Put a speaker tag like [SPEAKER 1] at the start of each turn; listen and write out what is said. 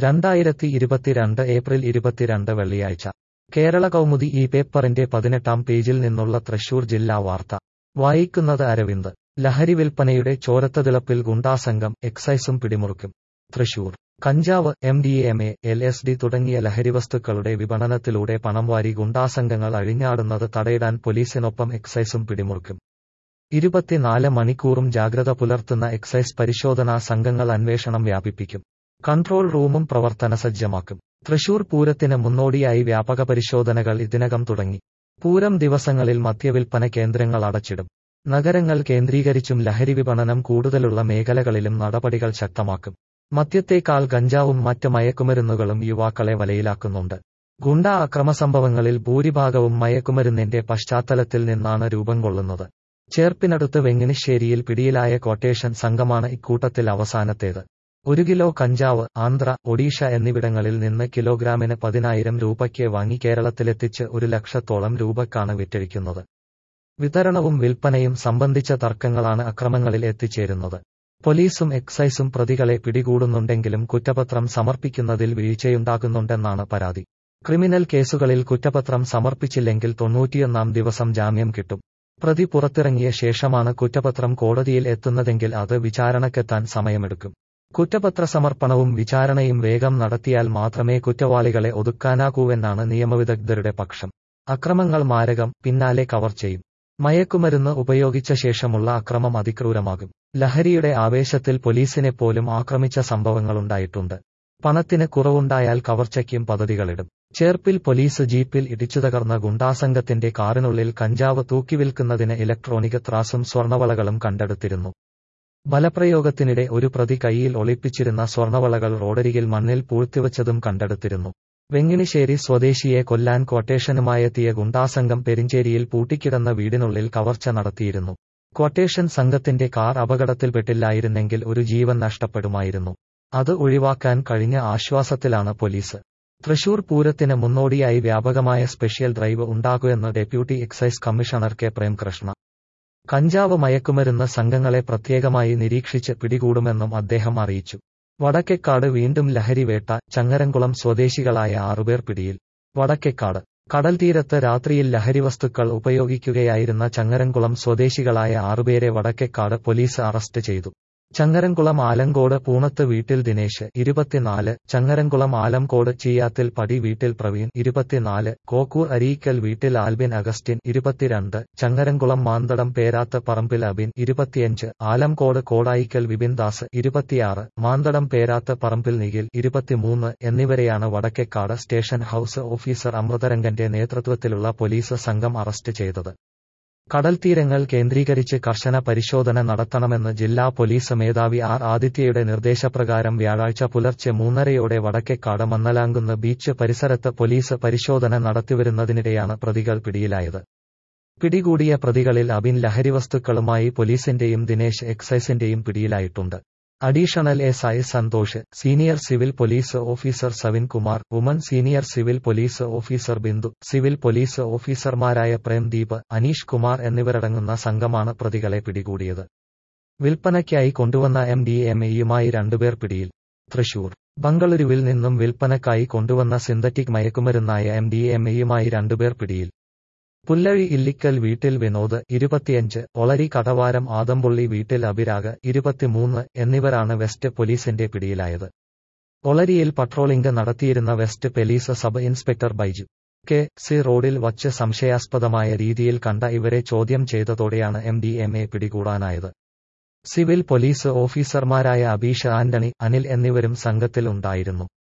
[SPEAKER 1] രണ്ടായിരത്തി ഇരുപത്തിരണ്ട് ഏപ്രിൽ ഇരുപത്തിരണ്ട് വെള്ളിയാഴ്ച കേരള കൗമുദി ഈ പേപ്പറിന്റെ പതിനെട്ടാം പേജിൽ നിന്നുള്ള തൃശൂർ ജില്ലാ വാർത്ത വായിക്കുന്നത് അരവിന്ദ് ലഹരി വിൽപ്പനയുടെ ചോരത്തതിളപ്പിൽ ഗുണ്ടാസംഘം എക്സൈസും പിടിമുറുക്കും തൃശൂർ കഞ്ചാവ് M D M A L S D തുടങ്ങിയ ലഹരിവസ്തുക്കളുടെ വിപണനത്തിലൂടെ പണം വാരി ഗുണ്ടാസംഘങ്ങൾ അഴിഞ്ഞാടുന്നത് തടയിടാൻ പോലീസിനൊപ്പം എക്സൈസും പിടിമുറുക്കും ഇരുപത്തിനാല് മണിക്കൂറും ജാഗ്രത പുലർത്തുന്ന എക്സൈസ് പരിശോധനാ സംഘങ്ങൾ അന്വേഷണം വ്യാപിപ്പിക്കും കൺട്രോൾ റൂമും പ്രവർത്തന സജ്ജമാക്കും തൃശൂർ പൂരത്തിന് മുന്നോടിയായി വ്യാപക പരിശോധനകൾ ഇതിനകം തുടങ്ങി പൂരം ദിവസങ്ങളിൽ മദ്യവിൽപ്പന കേന്ദ്രങ്ങൾ അടച്ചിടും നഗരങ്ങൾ കേന്ദ്രീകരിച്ചും ലഹരി വിപണനം കൂടുതലുള്ള മേഖലകളിലും നടപടികൾ ശക്തമാക്കും മദ്യത്തേക്കാൾ ഗഞ്ചാവും മറ്റ് മയക്കുമരുന്നുകളും യുവാക്കളെ വലയിലാക്കുന്നുണ്ട് ഗുണ്ട അക്രമസംഭവങ്ങളിൽ ഭൂരിഭാഗവും മയക്കുമരുന്നിന്റെ പശ്ചാത്തലത്തിൽ നിന്നാണ് രൂപം കൊള്ളുന്നത് ചേർപ്പിനടുത്ത് വെങ്ങിണിശ്ശേരിയിൽ പിടിയിലായ ക്വട്ടേഷൻ സംഘമാണ് ഇക്കൂട്ടത്തിൽ അവസാനത്തേത് ഒരു കിലോ കഞ്ചാവ് ആന്ധ്ര ഒഡീഷ എന്നിവിടങ്ങളിൽ നിന്ന് കിലോഗ്രാമിന് പതിനായിരം രൂപയ്ക്ക് വാങ്ങി കേരളത്തിലെത്തിച്ച് ഒരു ലക്ഷത്തോളം രൂപക്കാണ് വിറ്റഴിക്കുന്നത് വിതരണവും വിൽപ്പനയും സംബന്ധിച്ച തർക്കങ്ങളാണ് അക്രമങ്ങളിൽ എത്തിച്ചേരുന്നത് പോലീസും എക്സൈസും പ്രതികളെ പിടികൂടുന്നുണ്ടെങ്കിലും കുറ്റപത്രം സമർപ്പിക്കുന്നതിൽ വീഴ്ചയുണ്ടാകുന്നുണ്ടെന്നാണ് പരാതി ക്രിമിനൽ കേസുകളിൽ കുറ്റപത്രം സമർപ്പിച്ചില്ലെങ്കിൽ തൊണ്ണൂറ്റിയൊന്നാം ദിവസം ജാമ്യം കിട്ടും പ്രതി പുറത്തിറങ്ങിയ ശേഷമാണ് കുറ്റപത്രം കോടതിയിൽ എത്തുന്നതെങ്കിൽ അത് വിചാരണക്കെത്താൻ സമയമെടുക്കും കുറ്റപത്ര സമർപ്പണവും വിചാരണയും വേഗം നടത്തിയാൽ മാത്രമേ കുറ്റവാളികളെ ഒതുക്കാനാകൂവെന്നാണ് നിയമവിദഗ്ധരുടെ പക്ഷം അക്രമങ്ങൾ മാരകം പിന്നാലെ കവർ ചെയ്യും മയക്കുമരുന്ന് ഉപയോഗിച്ച ശേഷമുള്ള അക്രമം അതിക്രൂരമാകും ലഹരിയുടെ ആവേശത്തിൽ പോലീസിനെ പോലും ആക്രമിച്ച സംഭവങ്ങളുണ്ടായിട്ടുണ്ട് പണത്തിന് കുറവുണ്ടായാൽ കവർച്ചയ്ക്കും പദ്ധതികളിടും ചേർപ്പിൽ പോലീസ് ജീപ്പിൽ ഇടിച്ചുതകർന്ന ഗുണ്ടാസംഘത്തിന്റെ കാറിനുള്ളിൽ കഞ്ചാവ് തൂക്കിവിൽക്കുന്നതിന് ഇലക്ട്രോണിക് ത്രാസും സ്വർണവളകളും കണ്ടെടുത്തിരുന്നു ബലപ്രയോഗത്തിനിടെ ഒരു പ്രതി കൈയിൽ ഒളിപ്പിച്ചിരുന്ന സ്വർണവളകൾ റോഡരികിൽ മണ്ണിൽ പൂഴ്ത്തിവച്ചതും കണ്ടെടുത്തിരുന്നു വെങ്ങിണിശ്ശേരി സ്വദേശിയെ കൊല്ലാൻ ക്വട്ടേഷനുമായെത്തിയ ഗുണ്ടാസംഘം പെരിഞ്ചേരിയിൽ പൂട്ടിക്കിടന്ന വീടിനുള്ളിൽ കവർച്ച നടത്തിയിരുന്നു ക്വട്ടേഷൻ സംഘത്തിന്റെ കാർ അപകടത്തിൽപ്പെട്ടില്ലായിരുന്നെങ്കിൽ ഒരു ജീവൻ നഷ്ടപ്പെടുമായിരുന്നു അത് ഒഴിവാക്കാൻ കഴിഞ്ഞ ആശ്വാസത്തിലാണ് പോലീസ് തൃശൂർ പൂരത്തിന് മുന്നോടിയായി വ്യാപകമായ സ്പെഷ്യൽ ഡ്രൈവ് ഉണ്ടാകുമെന്ന് deputy excise commissioner K Premkrishna കഞ്ചാവ് മയക്കുമരുന്ന് സംഘങ്ങളെ പ്രത്യേകമായി നിരീക്ഷിച്ച് പിടികൂടുമെന്നും അദ്ദേഹം അറിയിച്ചു വടക്കേക്കാട് വീണ്ടും ലഹരിവേട്ട ചങ്ങരംകുളം സ്വദേശികളായ ആറുപേർ പിടിയിൽ വടക്കേക്കാട് കടൽ തീരത്ത് രാത്രിയിൽ ലഹരിവസ്തുക്കൾ ഉപയോഗിക്കുകയായിരുന്ന ചങ്ങരംകുളം സ്വദേശികളായ ആറുപേരെ വടക്കേക്കാട് പോലീസ് അറസ്റ്റ് ചെയ്തു ചങ്ങരംകുളം ആലങ്കോട് പൂണത്ത് വീട്ടിൽ ദിനേശ് ഇരുപത്തിനാല് ചങ്ങരംകുളം ആലംകോട് ചീയാത്തിൽ പടി വീട്ടിൽ പ്രവീൺ ഇരുപത്തിനാല് കോക്കൂർ അരീക്കൽ വീട്ടിൽ ആൽബിൻ അഗസ്റ്റിൻ ഇരുപത്തിരണ്ട് ചങ്ങരംകുളം മാന്തടം പേരാത്ത് പറമ്പിൽ അബിൻ ഇരുപത്തിയഞ്ച് ആലംകോട് കോടായിക്കൽ വിപിൻ ദാസ് ഇരുപത്തിയാറ് മാന്തടം പേരാത്ത് പറമ്പിൽ നിഖിൽ ഇരുപത്തിമൂന്ന് എന്നിവരെയാണ് വടക്കേക്കാട് സ്റ്റേഷൻ ഹൌസ് ഓഫീസർ അമൃതരംഗന്റെ നേതൃത്വത്തിലുള്ള പോലീസ് സംഘം അറസ്റ്റ് ചെയ്തത് കടൽത്തീരങ്ങൾ കേന്ദ്രീകരിച്ച് കർശന പരിശോധന നടത്തണമെന്ന് ജില്ലാ പോലീസ് മേധാവി ആർ ആദിത്യയുടെ നിർദ്ദേശപ്രകാരം വ്യാഴാഴ്ച പുലർച്ചെ മൂന്നരയോടെ വടക്കേക്കാട് മന്നലാങ്കുന്ന് ബീച്ച് പരിസരത്ത് പോലീസ് പരിശോധന നടത്തിവരുന്നതിനിടെയാണ് പ്രതികൾ പിടിയിലായത് പിടികൂടിയ പ്രതികളിൽ അബിൻ ലഹരിവസ്തുക്കളുമായി പോലീസിന്റെയും ദിനേശ് എക്സൈസിന്റെയും പിടിയിലായിട്ടുണ്ട് additional S I Santhosh senior civil police officer Savin Kumar woman senior civil police officer Bindu civil police ഓഫീസർമാരായ പ്രേംദീപ് അനീഷ് കുമാർ എന്നിവരടങ്ങുന്ന സംഘമാണ് പ്രതികളെ പിടികൂടിയത് വിൽപ്പനയ്ക്കായി കൊണ്ടുവന്ന എം ഡി എം എയുമായി രണ്ടുപേർ പിടിയിൽ തൃശൂർ ബംഗളൂരുവിൽ നിന്നും വിൽപ്പനയ്ക്കായി കൊണ്ടുവന്ന സിന്തറ്റിക് മയക്കുമരുന്നായ എം ഡി എം എയുമായി രണ്ടുപേർ പിടിയിൽ പുല്ലഴി ഇല്ലിക്കൽ വീട്ടിൽ വിനോദ് ഇരുപത്തിയഞ്ച് ഒളരി കടവാരം ആദംപുള്ളി വീട്ടിൽ അഭിരാഗ് ഇരുപത്തിമൂന്ന് എന്നിവരാണ് വെസ്റ്റ് പോലീസിന്റെ പിടിയിലായത് ഒളരിയിൽ പട്രോളിംഗ് നടത്തിയിരുന്ന west police sub inspector Baiju K C റോഡിൽ വച്ച് സംശയാസ്പദമായ രീതിയിൽ കണ്ട ഇവരെ ചോദ്യം ചെയ്തതോടെയാണ് എം ഡി എം എ പിടികൂടാനായത് സിവിൽ പോലീസ് ഓഫീസർമാരായ അബീഷ് ആന്റണി അനിൽ എന്നിവരും സംഘത്തിൽ ഉണ്ടായിരുന്നു